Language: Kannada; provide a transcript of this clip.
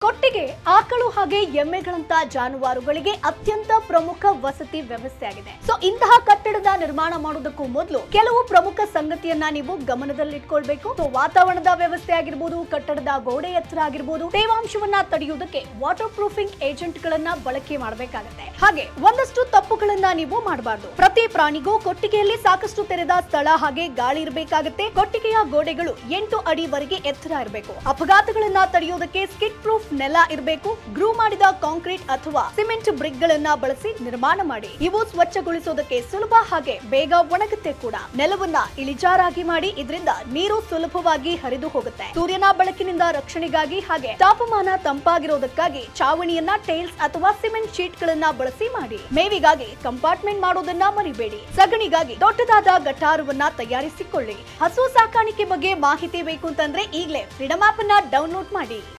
ಕೊಟ್ಟಿಗೆ ಆಕಳು ಹಾಗೆ ಎಮ್ಮೆಗಳಂತ ಜಾನುವಾರುಗಳಿಗೆ ಅತ್ಯಂತ ಪ್ರಮುಖ ವಸತಿ ವ್ಯವಸ್ಥೆ ಆಗಿದೆ ಸೊ ಇಂತಹ ಕಟ್ಟಡದ ನಿರ್ಮಾಣ ಮಾಡೋದಕ್ಕೂ ಮೊದಲು ಕೆಲವು ಪ್ರಮುಖ ಸಂಗತಿಯನ್ನ ನೀವು ಗಮನದಲ್ಲಿಟ್ಕೊಳ್ಬೇಕು ಸೊ ವಾತಾವರಣದ ವ್ಯವಸ್ಥೆ ಆಗಿರ್ಬೋದು ಕಟ್ಟಡದ ಗೋಡೆ ಎತ್ತರ ಆಗಿರ್ಬೋದು ತೇವಾಂಶವನ್ನ ತಡೆಯುವುದಕ್ಕೆ ವಾಟರ್ ಪ್ರೂಫಿಂಗ್ ಏಜೆಂಟ್ ಗಳನ್ನ ಬಳಕೆ ಮಾಡಬೇಕಾಗುತ್ತೆ ಹಾಗೆ ಒಂದಷ್ಟು ತಪ್ಪುಗಳನ್ನ ನೀವು ಮಾಡಬಾರ್ದು ಪ್ರತಿ ಪ್ರಾಣಿಗೂ ಕೊಟ್ಟಿಗೆಯಲ್ಲಿ ಸಾಕಷ್ಟು ತೆರೆದ ಸ್ಥಳ ಹಾಗೆ ಗಾಳಿ ಇರಬೇಕಾಗುತ್ತೆ ಕೊಟ್ಟಿಗೆಯ ಗೋಡೆಗಳು ಎಂಟು ಅಡಿವರೆಗೆ ಎತ್ತರ ಇರಬೇಕು ಅಪಘಾತಗಳನ್ನ ತಡೆಯುವುದಕ್ಕೆ ಸ್ಕಿಟ್ ಪ್ರೂಫ್ ನೆಲ ಇರಬೇಕು ಗ್ರೂ ಮಾಡಿದ ಕಾಂಕ್ರೀಟ್ ಅಥವಾ ಸಿಮೆಂಟ್ ಬ್ರಿಕ್ ಗಳನ್ನ ಬಳಸಿ ನಿರ್ಮಾಣ ಮಾಡಿ ಇವು ಸ್ವಚ್ಛಗೊಳಿಸೋದಕ್ಕೆ ಸುಲಭ ಹಾಗೆ ಬೇಗ ಒಣಗುತ್ತೆ ಕೂಡ ನೆಲವನ್ನ ಇಳಿಜಾರಾಗಿ ಮಾಡಿ ಇದರಿಂದ ನೀರು ಸುಲಭವಾಗಿ ಹರಿದು ಹೋಗುತ್ತೆ ಸೂರ್ಯನ ಬೆಳಕಿನಿಂದ ರಕ್ಷಣೆಗಾಗಿ ಹಾಗೆ ತಾಪಮಾನ ತಂಪಾಗಿರೋದಕ್ಕಾಗಿ ಚಾವಣಿಯನ್ನ ಟೈಲ್ಸ್ ಅಥವಾ ಸಿಮೆಂಟ್ ಶೀಟ್ ಗಳನ್ನ ಬಳಸಿ ಮಾಡಿ ಮೇವಿಗಾಗಿ ಕಂಪಾರ್ಟ್ಮೆಂಟ್ ಮಾಡೋದನ್ನ ಮರಿಬೇಡಿ ಸಗಣಿಗಾಗಿ ದೊಡ್ಡದಾದ ಗಟಾರವನ್ನ ತಯಾರಿಸಿಕೊಳ್ಳಿ ಹಸು ಸಾಕಾಣಿಕೆ ಬಗ್ಗೆ ಮಾಹಿತಿ ಬೇಕು ಅಂತಂದ್ರೆ ಈಗಲೇ ಫ್ರೀಡಮ್ ಆಪ್ ಅನ್ನ ಡೌನ್ಲೋಡ್ ಮಾಡಿ